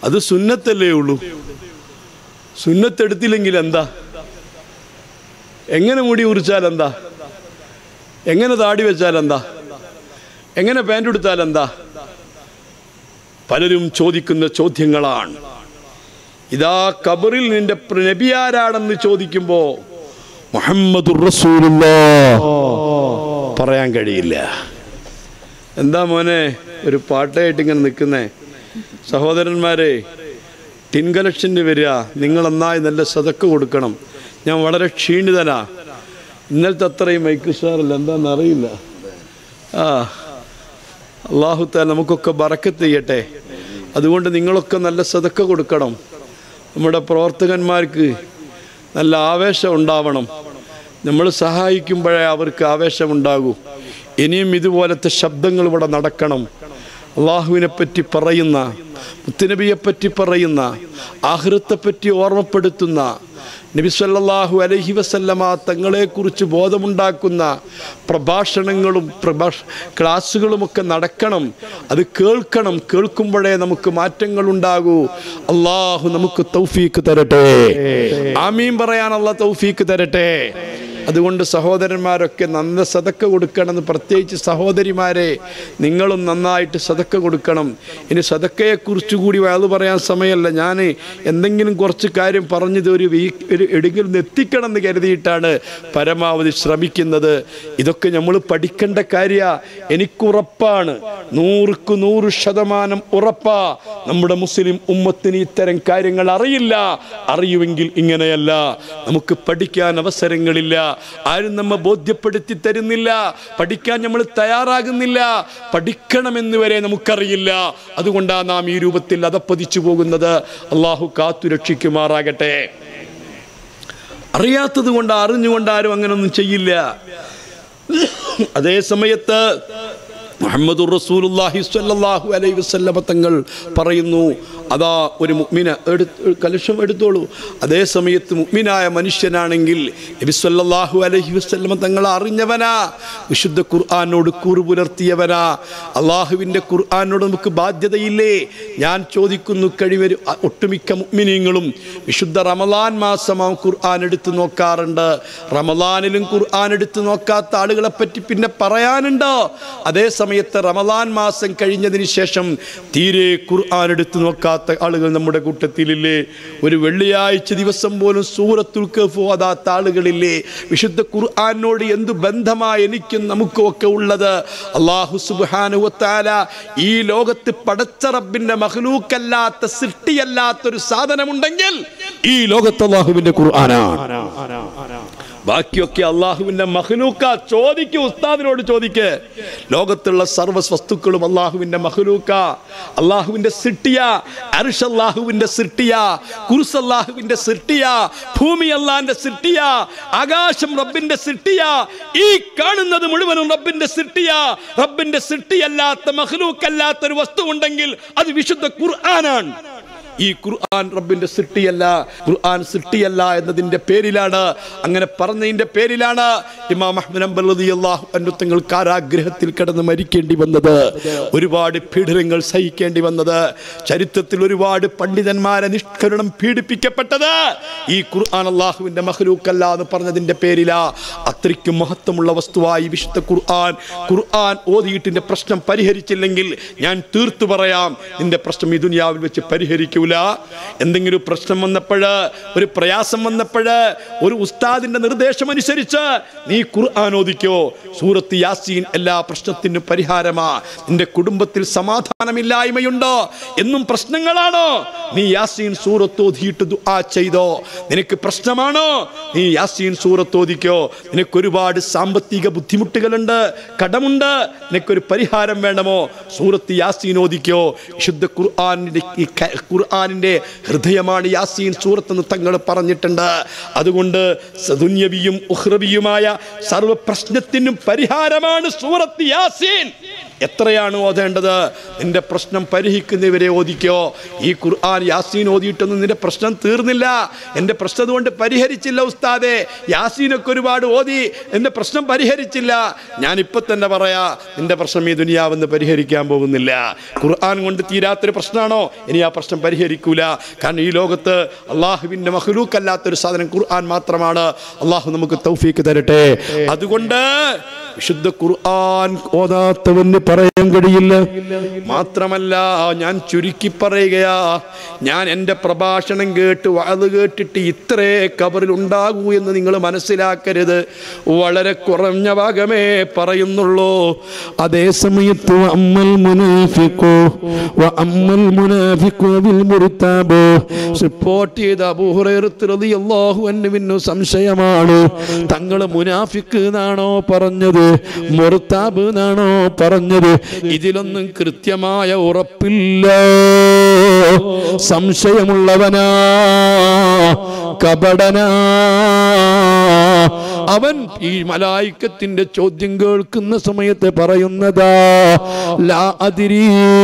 അത് സുന്നത്തല്ലേ ഉള്ളൂ സുന്നത്തെടുത്തില്ലെങ്കിൽ എന്താ എങ്ങനെ മുടി ഉറിച്ചാൽ എന്താ എങ്ങനെ താടി വെച്ചാൽ എന്താ എങ്ങനെ പാൻ്റ് എടുത്താൽ എന്താ പലരും ചോദിക്കുന്ന ചോദ്യങ്ങളാണ് ഇതാ കബറിൽ നിന്റെ പ്ര- നബി ആരാണെന്ന് ചോദിക്കുമ്പോ മുഹമ്മദ് പറയാൻ കഴിയില്ല എന്താ മോനെ ഒരു പാട്ടായിട്ട് ഇങ്ങനെ നിൽക്കുന്നേ സഹോദരന്മാരെ ടിൻ കലക്ഷന് വരിക നിങ്ങൾ നന്നായി നല്ല സതക്ക് കൊടുക്കണം ഞാൻ വളരെ ക്ഷീണിതനാ ഇന്നലത്തെ അത്രയും മൈക്ക് സാറല്ല എന്താണെന്ന് അറിയില്ല ആ അള്ളാഹുത്താൽ നമുക്കൊക്കെ ബറക്കത്ത് ചെയ്യട്ടെ അതുകൊണ്ട് നിങ്ങളൊക്കെ നല്ല സതക്ക കൊടുക്കണം നമ്മുടെ പ്രവർത്തകന്മാർക്ക് നല്ല ആവേശം ഉണ്ടാവണം നമ്മൾ സഹായിക്കുമ്പോഴേ അവർക്ക് ആവേശമുണ്ടാകൂ ഇനിയും ഇതുപോലത്തെ ശബ്ദങ്ങൾ ഇവിടെ നടക്കണം അള്ളാഹുവിനെ പറ്റി പറയുന്ന മുത്തുനബിയെ പറ്റി പറയുന്ന ആഹൃത്തെ പറ്റി ഓർമ്മപ്പെടുത്തുന്ന നബി സല്ലല്ലാഹു അലൈഹി വസല്ലമ തങ്ങളെക്കുറിച്ച് ബോധമുണ്ടാക്കുന്ന പ്രഭാഷണങ്ങളും പ്രഭാഷ ക്ലാസ്സുകളുമൊക്കെ നടക്കണം അത് കേൾക്കണം കേൾക്കുമ്പോഴേ നമുക്ക് മാറ്റങ്ങൾ ഉണ്ടാകൂ അള്ളാഹു നമുക്ക് തൗഫീക്ക് തരട്ടെ ആമീൻ പറയാൻ അള്ളാഹ് തൗഫീക്ക് തരട്ടെ അതുകൊണ്ട് സഹോദരന്മാരൊക്കെ നന്ന സതക്ക കൊടുക്കണമെന്ന് പ്രത്യേകിച്ച് സഹോദരിമാരെ നിങ്ങളും നന്നായിട്ട് സതക്ക കൊടുക്കണം ഇനി സതക്കയെക്കുറിച്ച് കൂടി അത് പറയാൻ സമയമല്ല ഞാൻ എന്തെങ്കിലും കുറച്ച് കാര്യം പറഞ്ഞത് ഒരു വീ ഒരു എവിടെയെങ്കിലും എത്തിക്കണം എന്ന് കരുതിയിട്ടാണ് പരമാവധി ശ്രമിക്കുന്നത് ഇതൊക്കെ നമ്മൾ പഠിക്കേണ്ട കാര്യ എനിക്കുറപ്പാണ് നൂറുക്ക് നൂറ് ശതമാനം ഉറപ്പാ നമ്മുടെ മുസ്ലിം ഉമ്മത്തിന് ഇത്തരം കാര്യങ്ങൾ അറിയില്ല അറിയുമെങ്കിൽ ഇങ്ങനെയല്ല നമുക്ക് പഠിക്കാൻ അവസരങ്ങളില്ല ആരും നമ്മെ ബോധ്യപ്പെടുത്തി തരുന്നില്ല പഠിക്കാൻ നമ്മൾ തയ്യാറാകുന്നില്ല പഠിക്കണമെന്ന് വരെ നമുക്കറിയില്ല അതുകൊണ്ടാണ് നാം ഈ രൂപത്തിൽ അതപ്പതിച്ചു പോകുന്നത് അള്ളാഹു കാത്തു രക്ഷിക്കുമാറാകട്ടെ അറിയാത്തത് കൊണ്ട് അറിഞ്ഞുകൊണ്ട് ആരും അങ്ങനൊന്നും ചെയ്യില്ല അതേ സമയത്ത് മുഹമ്മദ് റസൂലുള്ളാഹി സ്വല്ലല്ലാഹു അലൈഹി വസല്ലമ തങ്ങൾ പറയുന്നു അതാ ഒരു മുഅ്മിന എടുത്ത് കലശം എടുത്തോളൂ അതേ സമയത്ത് മുഅ്മിനായ മനുഷ്യനാണെങ്കിൽ നബി സ്വല്ലല്ലാഹു അലൈഹി വസല്ലമ തങ്ങൾ അറിഞ്ഞവനാ വിശുദ്ധ ഖുർആനോട് കൂറ് പുലർത്തിയവനാ അള്ളാഹുവിൻ്റെ ഖുർആനോട് നമുക്ക് ബാധ്യതയില്ലേ ഞാൻ ചോദിക്കുന്നു കഴിവരും ഒട്ടുമിക്ക മുഅ്മിനീങ്ങളും വിശുദ്ധ റമലാൻ മാസമാവും ഖുർആൻ എടുത്ത് നോക്കാറുണ്ട് റമലാനിലും ഖുർആൻ എടുത്ത് നോക്കാത്ത ആളുകളെ പറ്റി പിന്നെ പറയാനുണ്ടോ അതേ സമയത്ത് റമലാൻ മാസം കഴിഞ്ഞതിന് ശേഷം തീരെ ഖുർആൻ എടുത്ത് നോക്കാത്ത ആളുകൾ നമ്മുടെ കൂട്ടത്തിലില്ലേ ഒരു വെള്ളിയാഴ്ച ദിവസം പോലും സൂറത്തുൽ കഹ്ഫ് ഓതാത്ത ആളുകളില്ലേ വിശുദ്ധ ഖുർആനോട് എന്ത് ബന്ധമായി എനിക്കും നമുക്കും ഒക്കെ ഉള്ളത് അള്ളാഹു സുബ്ഹാനുവത്താല ഈ ലോകത്ത് പടച്ച റബ്ബിന്റെ മഹ്ലൂക്കല്ലാത്ത സൃഷ്ടിയല്ലാത്ത ഒരു സാധനമുണ്ടെങ്കിൽ ഈ ലോകത്ത് അള്ളാഹുവിന്റെ ഖുർആനാണ് ബാക്കിയൊക്കെ അള്ളാഹുവിന്റെ മഹ്ലൂക്ക ചോദിക്കൂ ഉസ്താദിനോട് ചോദിക്ക് ലോകത്തുള്ള സർവ്വ വസ്തുക്കളും അള്ളാഹുവിന്റെ മഹ്ലൂക്ക അള്ളാഹുവിന്റെ സിട്ടിയ അർഷ് അള്ളാഹുവിന്റെ സിട്ടിയ കുർസ് അള്ളാഹുവിന്റെ സിട്ടിയ ഭൂമി അള്ളാഹിന്റെ സിട്ടിയ ആകാശം റബ്ബിന്റെ സിട്ടിയ ഈ കാണുന്നത് മുഴുവനും റബ്ബിന്റെ സിട്ടിയ റബ്ബിന്റെ സിട്ടിയല്ലാത്ത മഹ്ലൂക്കല്ലാത്ത ഒരു വസ്തു ഉണ്ടെങ്കിൽ അത് വിശുദ്ധ ഖുർആനാണ് ഈ ഖുർആൻ റബ്ബിന്റെ സൃഷ്ടിയല്ല ഖുർആൻ സൃഷ്ടിയല്ല എന്നതിന്റെ പേരിലാണ് അങ്ങനെ പറഞ്ഞതിന്റെ പേരിലാണ് ഇമാം അഹ്മദ് ഹംബൽ റളിയല്ലാഹു അൻഹു തങ്ങൾ കാരാഗ്രഹത്തിൽ കിടന്ന് മരിക്കേണ്ടി വന്നത് ഒരുപാട് പീഡനങ്ങൾ സഹിക്കേണ്ടി വന്നത് ചരിത്രത്തിൽ ഒരുപാട് പണ്ഡിതന്മാരെ നിഷ്കരണം പീഡിപ്പിക്കപ്പെട്ടത് ഈ ഖുർആൻ അള്ളാഹുവിന്റെ മഹ്ലൂക്കല്ല എന്ന് പറഞ്ഞതിന്റെ പേരിലാ അത്രയ്ക്കും മഹത്വമുള്ള വസ്തുവായി വിശുദ്ധ ഖുർആൻ ഖുർആൻ ഓതിയിട്ടിന്റെ പ്രശ്നം പരിഹരിച്ചില്ലെങ്കിൽ ഞാൻ തീർത്തു പറയാം നിന്റെ പ്രശ്നം ഈ ദുനിയാവിൽ വെച്ച് പരിഹരിക്കൂല എന്തെങ്കിലും പ്രശ്നം വന്നപ്പോഴ് ഒരു പ്രയാസം വന്നപ്പോഴ് ഒരു ഉസ്താദിന്റെ നിർദ്ദേശം അനുസരിച്ച് നീ ഖുർആൻ ഓദിക്കോ സൂറത്ത് യാസീൻ എല്ലാ പ്രശ്നത്തിനും പരിഹാരമാ നിന്റെ കുടുംബത്തിൽ സമാധാനമില്ലായ്മയുണ്ടോ എന്നും പ്രശ്നങ്ങളാണോ നീ യാസീൻ സൂറത്ത് ഓതിയിട്ട് ദുആ ചെയ്തോ നിനക്ക് പ്രശ്നമാണോ നീ യാസീൻ സൂറത്ത് ഓദിക്കോ നിനക്ക് ഒരുപാട് സാമ്പത്തിക ബുദ്ധിമുട്ടുകളുണ്ട് കടമുണ്ട് നിനക്കൊരു പരിഹാരം വേണമോ സൂറത്ത് യാസീൻ ഓദിക്കോ വിശുദ്ധ ഖുർആാനിന്റെ ഈ ക- ഖുർആാനിന്റെ ഹൃദയമാണ് യാസീൻ സൂറത്ത് എന്ന് തങ്ങൾ പറഞ്ഞിട്ടുണ്ട് അതുകൊണ്ട് സദുന്യവിയും ഉഹ്റവിയുമായ സർവ പ്രശ്നത്തിനും പരിഹാരമാണ് സൂറത്ത് യാസീൻ എത്രയാണ് ഓതേണ്ടത് നിന്റെ പ്രശ്നം പരിഹരിക്കുന്നവരെ ഓദിക്കോ ഈ ഖുർആൻ യാസീൻ ഓതിയിട്ടൊന്നും നിന്റെ പ്രശ്നം തീർന്നില്ല എൻ്റെ പ്രശ്നം കൊണ്ട് പരിഹരിച്ചില്ല ഉസ്താദെ യാസീനൊക്കെ ഒരുപാട് ഓതി എൻ്റെ പ്രശ്നം പരിഹരിച്ചില്ല ഞാനിപ്പോൾ തന്നെ പറയാ നിന്റെ പ്രശ്നം ഈ ദുനിയാവെന്ന് പരിഹരിക്കാൻ പോകുന്നില്ല ഖുർആൻ കൊണ്ട് തീരാത്തൊരു പ്രശ്നമാണോ ഇനി ആ പ്രശ്നം പരിഹരിക്കൂല കാരണം ഈ ലോകത്ത് അള്ളാഹുവിൻ്റെ മഹ്ലൂക്കല്ലാത്തൊരു സാധനം ഖുർആൻ മാത്രമാണ് അള്ളാഹു നമുക്ക് തൗഫീക്ക് തരട്ടെ അതുകൊണ്ട് വിശുദ്ധ ഖുർആൻ ഓതാത്തവന് പറയാൻ കഴിയില്ല മാത്രമല്ല ഞാൻ ചുരുക്കി പറയുകയാ ഞാൻ എൻ്റെ പ്രഭാഷണം കേട്ട് വാത് കേട്ടിട്ട് ഇത്രേ കബറിൽ ഉണ്ടാകൂ എന്ന് നിങ്ങൾ മനസ്സിലാക്കരുത് വളരെ കുറഞ്ഞ ഭാഗമേ പറയുന്നുള്ളൂ അതേ സമയത്ത് അമ്മൽ മുനാഫിക്കോ അമ്മൽ മുനാഫിക്കോ ബിൽ മുർത്താബോ റിപ്പോർട്ട് ചെയ്ത അബൂഹുറൈറത്തിറതിയല്ലാഹു അന്നുവിനു സംശയമാണ് തങ്ങൾ മുനാഫിക്ക് എന്നാണോ പറഞ്ഞത് മുർത്താബ് എന്നാണോ പറഞ്ഞത് ഇതിലൊന്നും കൃത്യമായ ഉറപ്പില്ല സംശയമുള്ളവനാ കപടനാ അവൻ ഈ മലായിക്കത്തിന്റെ ചോദ്യം കേൾക്കുന്ന സമയത്ത് പറയുന്നതാ ലാ അതിരി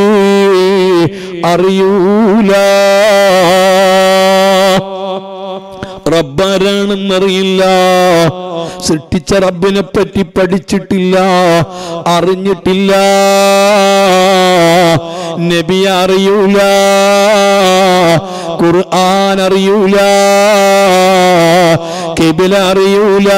അറിയൂല റബ്ബാരാണെന്നറിയില്ല സൃഷ്ടിച്ച റബ്ബിനെ പറ്റി പഠിച്ചിട്ടില്ല അറിഞ്ഞിട്ടില്ല നബി അറിയൂല ഖുർആൻ അറിയൂല കിബില അറിയൂല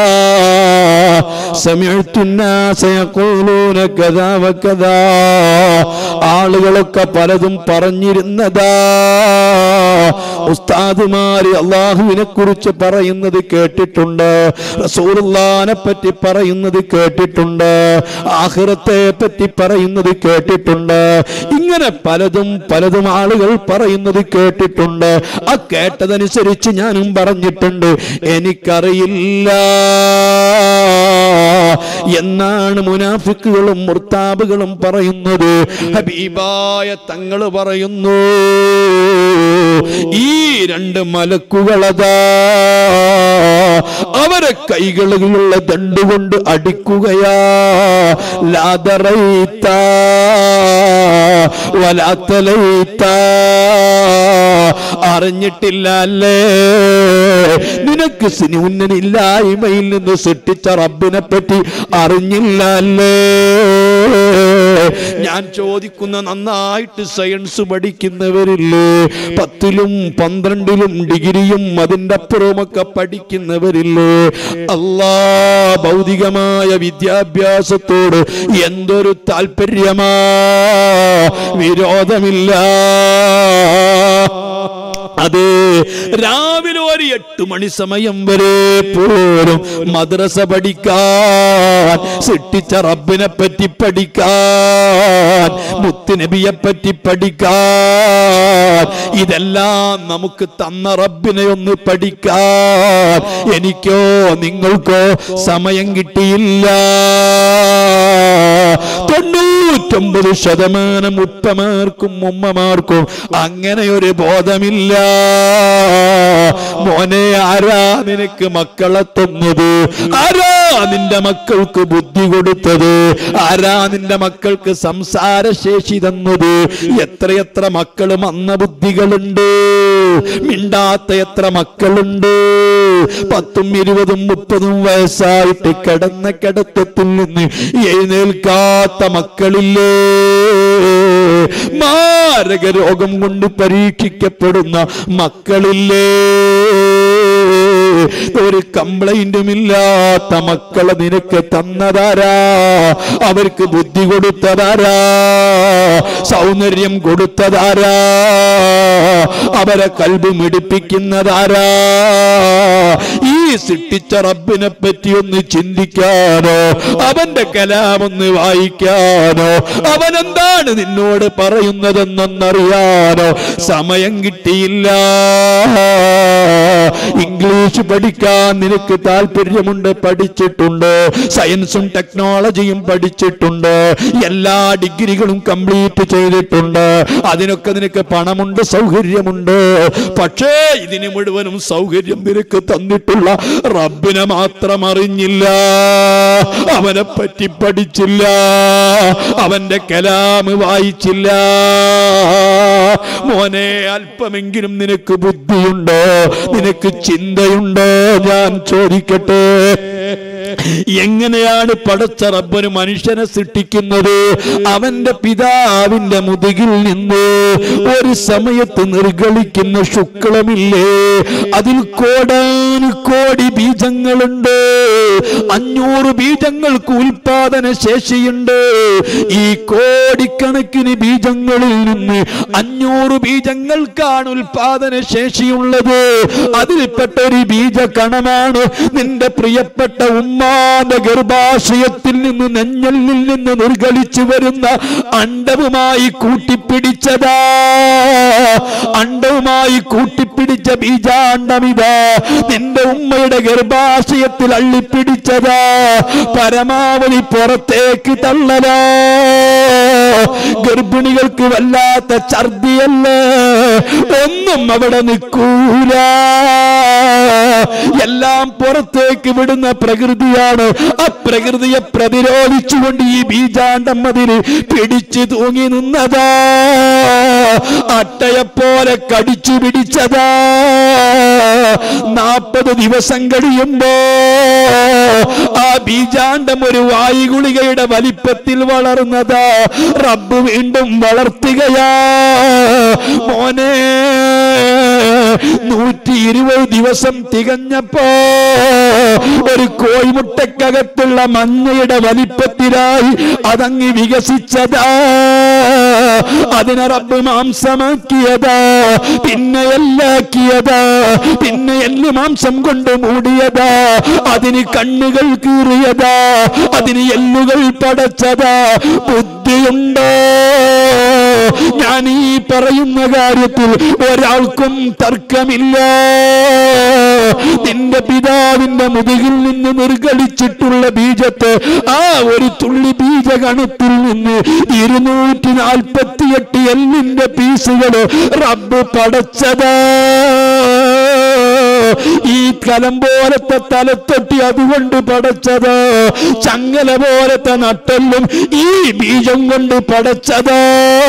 سمعت الناس يقولون كذا وكذا ആളുകളൊക്കെ പലതും പറഞ്ഞിരുന്നതാ ഉസ്താദുമാര് അള്ളാഹുവിനെ കുറിച്ച് പറയുന്നത് കേട്ടിട്ടുണ്ട് റസൂലുള്ളാനെ പറ്റി പറയുന്നത് കേട്ടിട്ടുണ്ട് ആഖിറത്തെ പറ്റി പറയുന്നത് കേട്ടിട്ടുണ്ട് ഇങ്ങനെ പലതും പലതും ആളുകൾ പറയുന്നത് കേട്ടിട്ടുണ്ട് ആ കേട്ടതനുസരിച്ച് ഞാനും പറഞ്ഞിട്ടുണ്ട് എനിക്കറിയില്ല എന്നാണ് മുനാഫിക്കുകളും മുർത്താബുകളും പറയുന്നത് ഹബീബായ തങ്ങൾ പറയുന്നു ഈ രണ്ട് മലക്കുകളതാ അവരെ കൈകളിലുള്ള ദണ്ടുകൊണ്ട് അടിക്കുകയാ ലാതറൈത്ത വലാത്തലൈത്ത അറിഞ്ഞിട്ടില്ല അല്ലേ നിനക്ക് സിനി ഉന്നനില്ലായ്മയിൽ നിന്ന് സൃഷ്ടിച്ച റബ്ബിനെ പറ്റി അറിഞ്ഞില്ല അല്ലേ ഞാൻ ചോദിക്കുന്ന നന്നായിട്ട് സയൻസ് പഠിക്കുന്നവരില്ലേ പത്തിലും പന്ത്രണ്ടിലും ഡിഗ്രിയും അതിൻ്റെ അപ്പുറമൊക്കെ പഠിക്കുന്നവരില്ലേ അല്ലാ ഭൗതികമായ വിദ്യാഭ്യാസത്തോട് എന്തൊരു താല്പര്യമാ വിരോധമില്ല അതെ രാവിലെ ഒരു എട്ട് മണി സമയം വരെ പോലും മദ്രസ പഠിക്കാൻ സൃഷ്ടിച്ച റബ്ബിനെ പറ്റി പഠിക്കാൻ മുത്തുനബിയെ പറ്റി പഠിക്കാൻ ഇതെല്ലാം നമുക്ക് തന്ന റബ്ബിനെ ഒന്ന് പഠിക്കാൻ എനിക്കോ നിങ്ങൾക്കോ സമയം കിട്ടിയില്ല തൊണ്ണൂറ്റൊമ്പത് ശതമാനം ഉപ്പമാർക്കും ഉമ്മമാർക്കും അങ്ങനെ ഒരു ബോധമില്ല മോനെ ആരാ നിനക്ക് മക്കളെ തന്നത് ആരാ നിന്റെ മക്കൾക്ക് ബുദ്ധി കൊടുത്തത് ആരാ നിന്റെ മക്കൾക്ക് സംസാരശേഷി തന്നത് എത്രയെത്ര മക്കൾ മന്ദബുദ്ധികളുണ്ട് മിണ്ടാത്ത എത്ര മക്കളുണ്ട് പത്തും ഇരുപതും മുപ്പതും വയസ്സായിട്ട് കിടന്ന കിടത്തത്തിൽ നിന്ന് എഴുന്നേൽക്കാത്ത മക്കളില്ലേ മാരക രോഗം കൊണ്ട് പരീക്ഷിക്കപ്പെടുന്ന മക്കളില്ലേ ഒരു കംപ്ലൈന്റും ഇല്ലാത്ത മക്കളെ നിനക്ക് തന്നതാരാ അവർക്ക് ബുദ്ധി കൊടുത്തതാരാ സൗന്ദര്യം കൊടുത്തതാരാ അവരെ കൽബ് മിടിപ്പിക്കുന്നതാരാ ഈ സൃഷ്ടിച്ച റബ്ബിനെ പറ്റി ഒന്ന് ചിന്തിക്കാനോ അവന്റെ കലാമൊന്ന് വായിക്കാനോ അവൻ എന്താണ് നിന്നോട് പറയുന്നതെന്നറിയാനോ സമയം കിട്ടിയില്ല ഇംഗ്ലീഷ് പഠിക്കാൻ നിനക്ക് താല്പര്യമുണ്ട് പഠിച്ചിട്ടുണ്ട് സയൻസും ടെക്നോളജിയും പഠിച്ചിട്ടുണ്ട് എല്ലാ ഡിഗ്രികളും കംപ്ലീറ്റ് ചെയ്തിട്ടുണ്ട് അതിനൊക്കെ നിനക്ക് പണമുണ്ട് സൗകര്യമുണ്ട് പക്ഷേ ഇതിന് മുഴുവനും സൗകര്യം നിനക്ക് തന്നിട്ടുള്ള റബ്ബിനെ മാത്രം അറിഞ്ഞില്ല അവനെ പറ്റി പഠിച്ചില്ല അവന്റെ കലാമ് വായിച്ചില്ല മോനെ അല്പമെങ്കിലും നിനക്ക് ബുദ്ധിയുണ്ടോ നിനക്ക് ചിന്തയുണ്ടോ ഞാൻ ചോദിക്കട്ടെ എങ്ങനെയാണ് പടച്ച റബ്ബന് മനുഷ്യനെ സൃഷ്ടിക്കുന്നത് അവന്റെ പിതാവിന്റെ മുതുകിൽ നിന്ന് ഒരു സമയത്ത് നിർഗളിക്കുന്ന ശുക്ലമില്ലേ അതിൽ കോടാനു കോടി ബീജങ്ങളുണ്ട് അഞ്ഞൂറ് ബീജങ്ങൾക്ക് ഉൽപാദന ശേഷിയുണ്ട് ഈ കോടിക്കണക്കിന് ബീജങ്ങളിൽ നിന്ന് അഞ്ഞൂറ് ബീജങ്ങൾക്കാണ് ഉൽപാദന ശേഷിയുള്ളത് അതിൽപ്പെട്ട ഒരു ബീജ കണമാണ് നിന്റെ പ്രിയപ്പെട്ട ഉമ്മാന്റെ ഗർഭാശയത്തിൽ നിന്ന് നെഞ്ഞലിൽ നിന്ന് നിർഗളിച്ചു വരുന്ന അണ്ടവുമായി കൂട്ടിപ്പിടിച്ചതാ അണ്ടവുമായി കൂട്ടിപ്പിടിച്ച ബീജാണ്ടമിതാ നിന്റെ ഉമ്മയുടെ ഗർഭാശയത്തിൽ അള്ളിപ്പിടിച്ചതാ പരമാവധി പുറത്തേക്ക് തള്ളലാ ഗർഭിണികൾക്ക് വല്ലാത്ത ഛർദിയല്ല ഒന്നും അവിടെ നിൽക്കൂല എല്ലാം പുറത്തേക്ക് വിടുന്ന പ്രകൃതിയാണ് ആ പ്രകൃതിയെ പ്രതിരോധിച്ചുകൊണ്ട് ഈ ബീജാണ്ടം അതിൽ പിടിച്ചു തൂങ്ങി നിന്നതാ അട്ടയെപ്പോലെ കടിച്ചു പിടിച്ചതാ നാൽപ്പത് ദിവസം കഴിയുമ്പോ ആ ബീജാണ്ടം ഒരു വായുഗുളികയുടെ വലിപ്പത്തിൽ വളർന്നതാ റബ്ബ് വീണ്ടും വളർത്തുകയാ മോനെ നൂറ്റി ഇരുപത് ദിവസം തികഞ്ഞപ്പോ ഒരു കോഴിമുട്ടക്കകത്തുള്ള മഞ്ഞയുടെ വലിപ്പത്തിലായി അതങ്ങ് വികസിച്ചതാ അതിനെ റബ്ബ് മാംസമാക്കിയതാ പിന്നെ എല്ലാക്കിയതാ പിന്നെ എല്ല് മാംസം കൊണ്ട് മൂടിയതാ അതിന് കണ്ണുകൾ കീറിയതാ അതിന് എല്ലുകൾ പടച്ചതാ ബുദ്ധിയുണ്ടോ ഞാൻ ഈ പറയുന്ന കാര്യത്തിൽ ഒരാൾക്കും തർക്കമില്ല നിന്റെ പിതാവിന്റെ മുതുകിൽ നിന്ന് നിർഗളിച്ചിട്ടുള്ള ബീജത്തെ ആ ഒരു തുള്ളി ബീജഗണത്തിൽ നിന്ന് ഇരുന്നൂറ്റി നാൽപ്പത്തിയെട്ട് എല്ലിന്റെ പീസുകള് റബ്ബ് പടച്ചതാ ഈ കലം പോലത്തെ തലത്തൊട്ടി അതുകൊണ്ട് പടച്ചത് ചങ്ങല പോലത്തെ നട്ടെല്ലും ഈ ബീജം കൊണ്ട് പടച്ചത്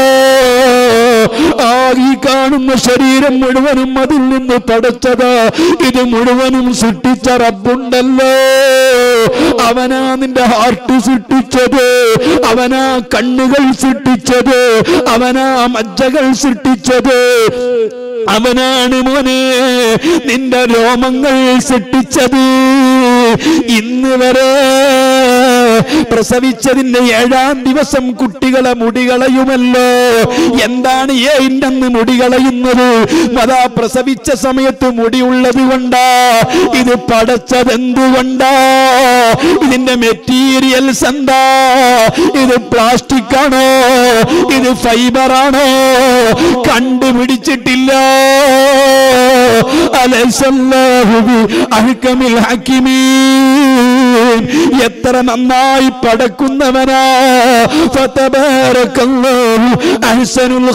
ആ ഈ കാണുന്ന ശരീരം മുഴുവനും അതിൽ നിന്ന് പടച്ചത് ഇത് മുഴുവനും സൃഷ്ടിച്ച റബ്ബുണ്ടല്ലോ അവനാ നിന്റെ ഹാർട്ട് സൃഷ്ടിച്ചത് അവനാ കണ്ണുകൾ സൃഷ്ടിച്ചത് അവനാ മജ്ജകൾ സൃഷ്ടിച്ചത് അവനാണ് മോനെ നിന്റെ രോമങ്ങൾ സൃഷ്ടിച്ചത് ഇന്ന് വരെ പ്രസവിച്ചതിന്റെ ഏഴാം ദിവസം കുട്ടികളെ മുടികളയുമല്ലോ എന്താണ് ഏഴിൻ്റെന്ന് മുടികളയുന്നത് അതാ പ്രസവിച്ച സമയത്ത് മുടിയുള്ളത് കൊണ്ടാ ഇത് പടച്ചത് എന്തുകൊണ്ടാ ഇതിന്റെ മെറ്റീരിയൽസ് എന്താ ഇത് പ്ലാസ്റ്റിക് ആണോ ഇത് ഫൈബർ ആണോ കണ്ടുപിടിച്ചിട്ടില്ല അലസല്ലാഹു ബി അഹ്കമിൽ ഹക്കിമീൻ എത്ര നന്നായി പടക്കുന്നവനാ ഫതബാരക്കല്ലാഹു അഹ്സനുൽ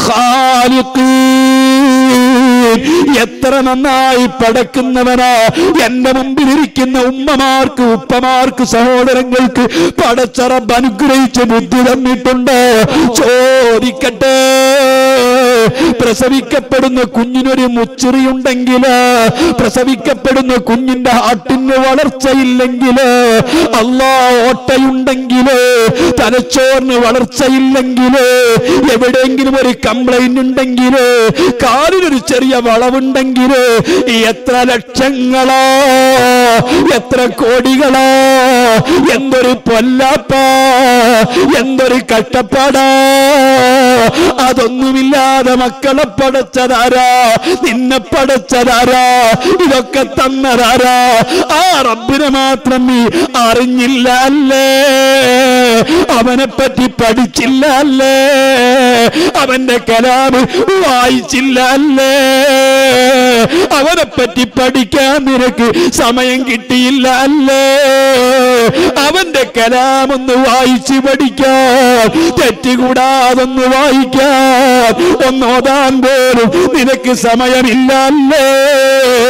ഖാലിഖീൻ എത്ര നന്നായി പടക്കുന്നവനാ എന്റെ മുമ്പിൽ ഇരിക്കുന്ന ഉമ്മമാർക്ക് ഉപ്പമാർക്ക് സഹോദരങ്ങൾക്ക് പടച്ചറബ് അനുഗ്രഹിച്ച് ബുദ്ധി തന്നിട്ടുണ്ട് ചോദിക്കട്ടെ പ്രസവിക്കപ്പെടുന്ന കുഞ്ഞിനൊരു മുച്ചിറിയുണ്ടെങ്കിൽ പ്രസവിക്കപ്പെടുന്ന കുഞ്ഞിന്റെ ഹാട്ടിന് വളർച്ചയില്ലെങ്കിൽ അല്ലാ ഓട്ടയുണ്ടെങ്കിൽ തലച്ചോറിന് വളർച്ചയില്ലെങ്കിൽ എവിടെയെങ്കിലും ഒരു കംപ്ലൈന്റ് ഉണ്ടെങ്കിൽ കാലിനൊരു ചെറിയ വളവുണ്ടെങ്കിൽ എത്ര ലക്ഷങ്ങളാ എത്ര കോടികളാ എന്തൊരു പൊല്ലാപ്പ എന്തൊരു കഷ്ടപ്പാടാ അതൊന്നുമില്ലാതെ മക്കളെ പടച്ചതാരാ നിന്നെ പടച്ചതാരാ ഇതൊക്കെ തന്നതാരാ ആ റബ്ബിനെ മാത്രം നീ അറിഞ്ഞില്ല അല്ലേ അവനെ പറ്റി പഠിച്ചില്ല അല്ലേ അവന്റെ കലാമ് വായിച്ചില്ല അല്ലേ അവനെ പറ്റി പഠിക്കാൻ നിനക്ക് സമയം കിട്ടിയില്ല അല്ലേ അവന്റെ കലാമൊന്ന് വായിച്ച് പഠിക്കാൻ തെറ്റുകൂടാതൊന്ന് വായിക്കാൻ ഒന്ന് ഓതാൻ പോലും നിനക്ക് സമയമില്ല അല്ലേ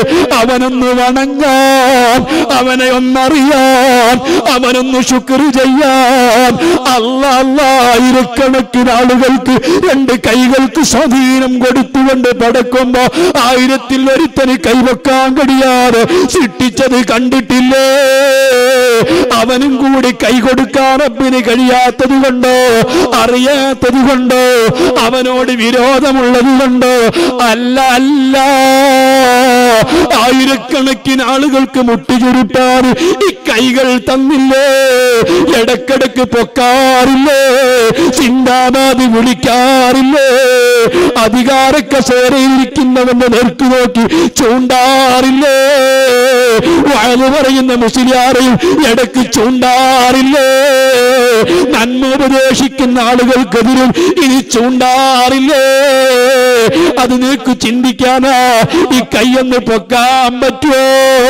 അവനൊന്ന് വണങ്ങാൻ അവനെ ഒന്നറിയാൻ അവനൊന്ന് ശുക്ർ ചെയ്യാൻ അല്ല അല്ലായിരക്കണക്കിന് ആളുകൾക്ക് രണ്ട് കൈകൾക്ക് സ്വാധീനം കൊടുത്തുകൊണ്ട് പടക്കുമ്പോ ആയിരത്തിൽ ഒരുത്തന് കൈവെക്കാൻ കഴിയാതെ സൃഷ്ടിച്ചത് കണ്ടിട്ടില്ലേ അവനും കൂടി കൈ കൊടുക്കാൻ റബ്ബിന് കഴിയാത്തത് കൊണ്ടോ അറിയാത്തത് കൊണ്ടോ അവനോട് വിരോധമുള്ളത് കൊണ്ടോ അല്ല അല്ല ആയിരക്കണക്കിന് ആളുകൾക്ക് മുട്ടുചുരുട്ടാൻ ഈ കൈകൾ തന്നില്ലേ ഇടക്കിടക്ക് പൊക്കാറില്ലേ ചിന്താനാഥി വിളിക്കാറില്ലേ അധികാര കസേരയിരിക്കുന്നവന്റെ നേർക്ക് നോക്കി ചൂണ്ടാറില്ലേ വയത് പറയുന്ന മുസ്ലിയാരെയും ഇടക്ക് ചൂണ്ടാറില്ലേ നന്മ ഉപദേശിക്കുന്ന ആളുകൾക്കെതിരും ഇനി ചൂണ്ടാറില്ലേ അത് നിനക്ക് ചിന്തിക്കാനാ ഈ കൈയൊന്ന് പൊക്കാൻ പറ്റുമോ